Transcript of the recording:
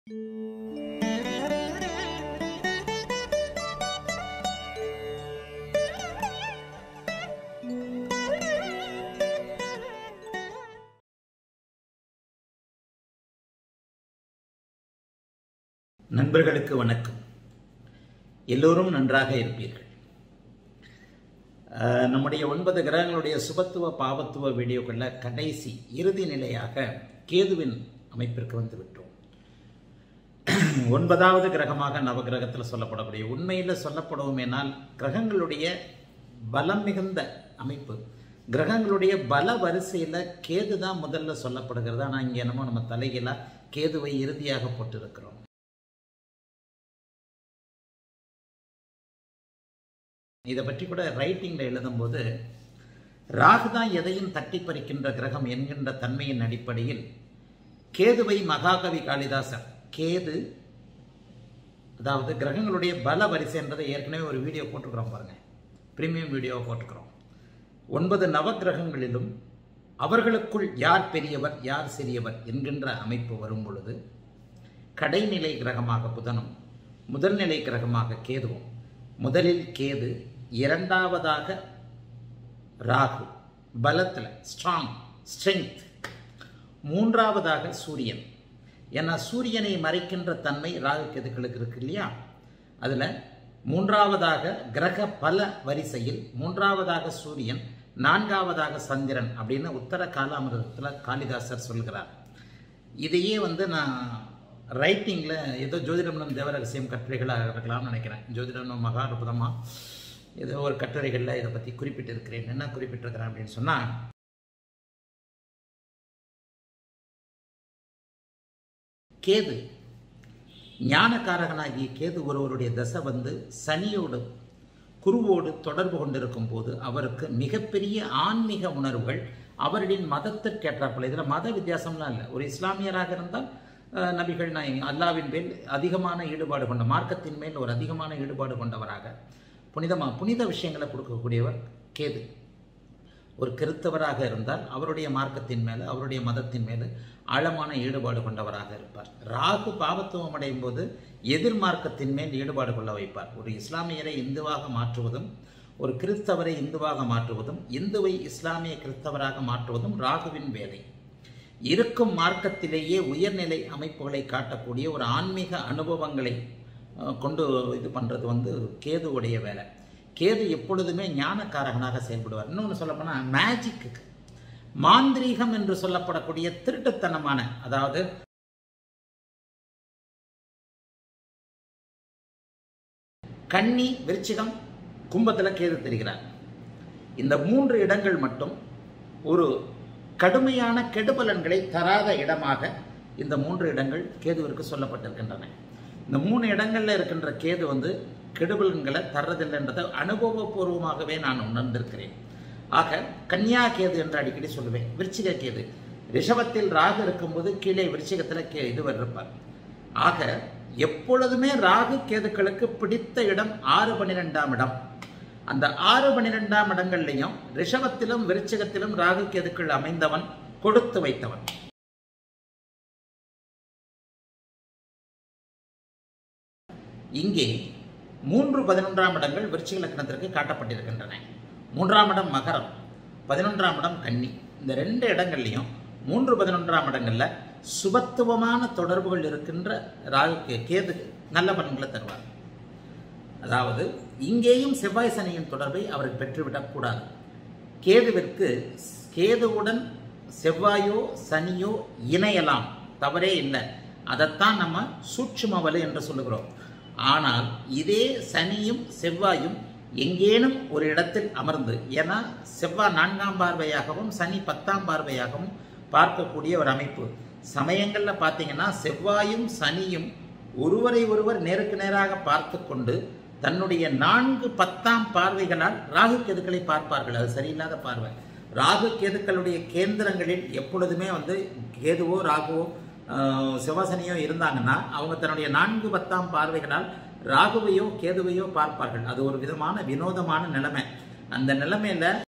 நண்பர்களுக்கு வணக்கம் எல்லோரும் நன்றாக இருப்பீர்கள் அஹ், நம்முடைய ஒன்பது கிரகங்களுடைய சுபத்துவ பாவத்துவ வீடியோக்களில் கடைசி இறுதி நிலையாக கேதுவின் அமைப்பிற்கு வந்து விட்டோம் ஒன்பதாவது கிரகமாக நவகிரகத்தில் சொல்லப்படக்கூடிய உண்மையில் சொல்லப்படுவோமேனால் கிரகங்களுடைய பலம் மிகுந்த அமைப்பு கிரகங்களுடைய பல வரிசையில் கேது தான் முதல்ல சொல்லப்படுகிறது ஆனால் இங்கே என்னமோ நம்ம தலைகளாக கேதுவை இறுதியாக போட்டிருக்கிறோம் இதை பற்றி கூட ரைட்டிங்கில் எழுதும்போது ராகு தான் எதையும் தட்டி பறிக்கின்ற கிரகம் என்கின்ற தன்மையின் அடிப்படையில் கேதுவை மகாகவி காளிதாசர் கேது அதாவது கிரகங்களுடைய பல வரிசைன்றதை ஏற்கனவே ஒரு வீடியோ போட்டுக்கிறோம் பாருங்க பிரீமியம் வீடியோவை போட்டுக்கிறோம் ஒன்பது நவக்கிரகங்களிலும் அவர்களுக்குள் யார் பெரியவர் யார் சிறியவர் என்கின்ற அமைப்பு வரும் பொழுது கடைநிலை கிரகமாக புதனும் முதல்நிலை கிரகமாக கேதுவும் முதலில் கேது இரண்டாவதாக ராகு பலத்தில் ஸ்ட்ராங் ஸ்ட்ரெங்க் மூன்றாவதாக சூரியன் ஏன்னா சூரியனை மறைக்கின்ற தன்மை ராகு கேதுக்களுக்கு இருக்கு இல்லையா அதில் மூன்றாவதாக கிரக பல வரிசையில் மூன்றாவதாக சூரியன் நான்காவதாக சந்திரன் அப்படின்னு உத்தர காலாமிரதத்தில் காளிதாசர் சொல்கிறார் இதையே வந்து நான் ரைட்டிங்கில் ஏதோ ஜோதிடம்னம் தேவரகசியம் கட்டுரைகளாக இருக்கலாம்னு நினைக்கிறேன் ஜோதிடம்னம் மகாரபுதமாக ஏதோ ஒரு கட்டுரைகளில் இதை பற்றி குறிப்பிட்டிருக்கிறேன் என்ன குறிப்பிட்டிருக்கிறேன் அப்படின்னு சொன்னால் கேது ஞானக்காரகனாகிய கேது ஒருவருடைய தசை வந்து சனியோடு குருவோடு தொடர்பு கொண்டிருக்கும் போது அவருக்கு மிகப்பெரிய ஆன்மீக உணர்வுகள் அவர்களின் மதத்திற்கேற்றாற்போல் இதில் மத வித்தியாசம்லாம் இல்லை ஒரு இஸ்லாமியராக இருந்தால் அஹ், நபிகள் நாயகம் அல்லாவின் மேல் அதிகமான ஈடுபாடு கொண்ட மார்க்கத்தின் மேல் ஒரு அதிகமான ஈடுபாடு கொண்டவராக புனிதமா புனித விஷயங்களை கொடுக்கக்கூடியவர் கேது ஒரு கிறித்தவராக இருந்தால் அவருடைய மார்க்கத்தின் மேலே அவருடைய மதத்தின் மேலே ஆழமான ஈடுபாடு கொண்டவராக இருப்பார் ராகு பாவத்துவம் அடையும் போது எதிர் மார்க்கத்தின் மேல் ஈடுபாடு கொள்ள வைப்பார் ஒரு இஸ்லாமியரை இந்துவாக மாற்றுவதும் ஒரு கிறிஸ்தவரை இந்துவாக மாற்றுவதும் இந்துவை இஸ்லாமிய கிறிஸ்தவராக மாற்றுவதும் ராகுவின் வேலை இருக்கும் மார்க்கத்திலேயே உயர்நிலை அமைப்புகளை காட்டக்கூடிய ஒரு ஆன்மீக அனுபவங்களை அஹ், கொண்டு இது பண்ணுறது வந்து கேதுவுடைய வேலை கேது எப்பொழுதுமே ஞானக்காரகனாக செயல்படுவார் இன்னொன்று சொல்லப்போனால் மேஜிக்கு மாந்திரீகம் என்று சொல்லப்படக்கூடிய திருட்டுத்தனமான அதாவது கன்னி விருச்சிகம் கும்பத்தில் கேது தெரிகிறார் இந்த மூன்று இடங்கள் மட்டும் ஒரு கடுமையான கெடுபலன்களை தராத இடமாக இந்த மூன்று இடங்கள் கேதுவிற்கு சொல்லப்பட்டிருக்கின்றன இந்த மூணு இடங்கள்ல இருக்கின்ற கேது வந்து கெடுபலன்களை தர்றதில்லைன்றதை அனுபவபூர்வமாகவே நான் உணர்ந்திருக்கிறேன் ஆக கன்னியா கேது என்று அடிக்கடி சொல்லுவேன் விருச்சிக கேது ரிஷபத்தில் ராகு இருக்கும்போது கீழே விருச்சிகத்தில் கே இதுவர் இருப்பார் ஆக எப்பொழுதுமே ராகு கேதுக்களுக்கு பிடித்த இடம் ஆறு பன்னிரெண்டாம் இடம் அந்த ஆறு பன்னிரெண்டாம் இடங்கள்லையும் ரிஷபத்திலும் விருச்சிகத்திலும் ராகு கேதுக்கள் அமைந்தவன் கொடுத்து வைத்தவன் இங்கே மூன்று பதினொன்றாம் இடங்கள் விருச்சிக லக்னத்திற்கு காட்டப்பட்டிருக்கின்றன மூன்றாம் இடம் மகரம் பதினொன்றாம் இடம் கன்னி இந்த ரெண்டு இடங்கள்லையும் மூன்று பதினொன்றாம் இடங்கள்ல சுபத்துவமான தொடர்புகள் இருக்கின்ற ராகு கே- கேது நல்ல பலன்களை தருவார் அதாவது இங்கேயும் செவ்வாய் சனியின் தொடர்பை அவர் பெற்றுவிடக் கூடாது கேதுவிற்கு கேதுவுடன் செவ்வாயோ சனியோ இணையலாம் தவறே இல்லை அதைத்தான் நம்ம சூட்சும வலு என்று சொல்லுகிறோம் ஆனால் இதே சனியும் செவ்வாயும் எங்கேனும் ஒரு இடத்தில் அமர்ந்து ஏன்னா செவ்வாய் நான்காம் பார்வையாகவும் சனி பத்தாம் பார்வையாகவும் பார்க்கக்கூடிய ஒரு அமைப்பு சமயங்களில் பார்த்தீங்கன்னா செவ்வாயும் சனியும் ஒருவரை ஒருவர் நேருக்கு நேராக பார்த்து கொண்டு தன்னுடைய நான்கு பத்தாம் பார்வைகளால் ராகு கேதுக்களை பார்ப்பார்கள் அது சரியில்லாத பார்வை ராகு கேதுக்களுடைய கேந்திரங்களில் எப்பொழுதுமே வந்து கேதுவோ ராகுவோ ஆஹ், சிவசனியோ இருந்தாங்கன்னா அவங்க தன்னுடைய நான்கு பத்தாம் பார்வைகளால் ராகுவையோ கேதுவையோ பார்ப்பார்கள் அது ஒரு விதமான வினோதமான நிலைமை அந்த நிலைமையில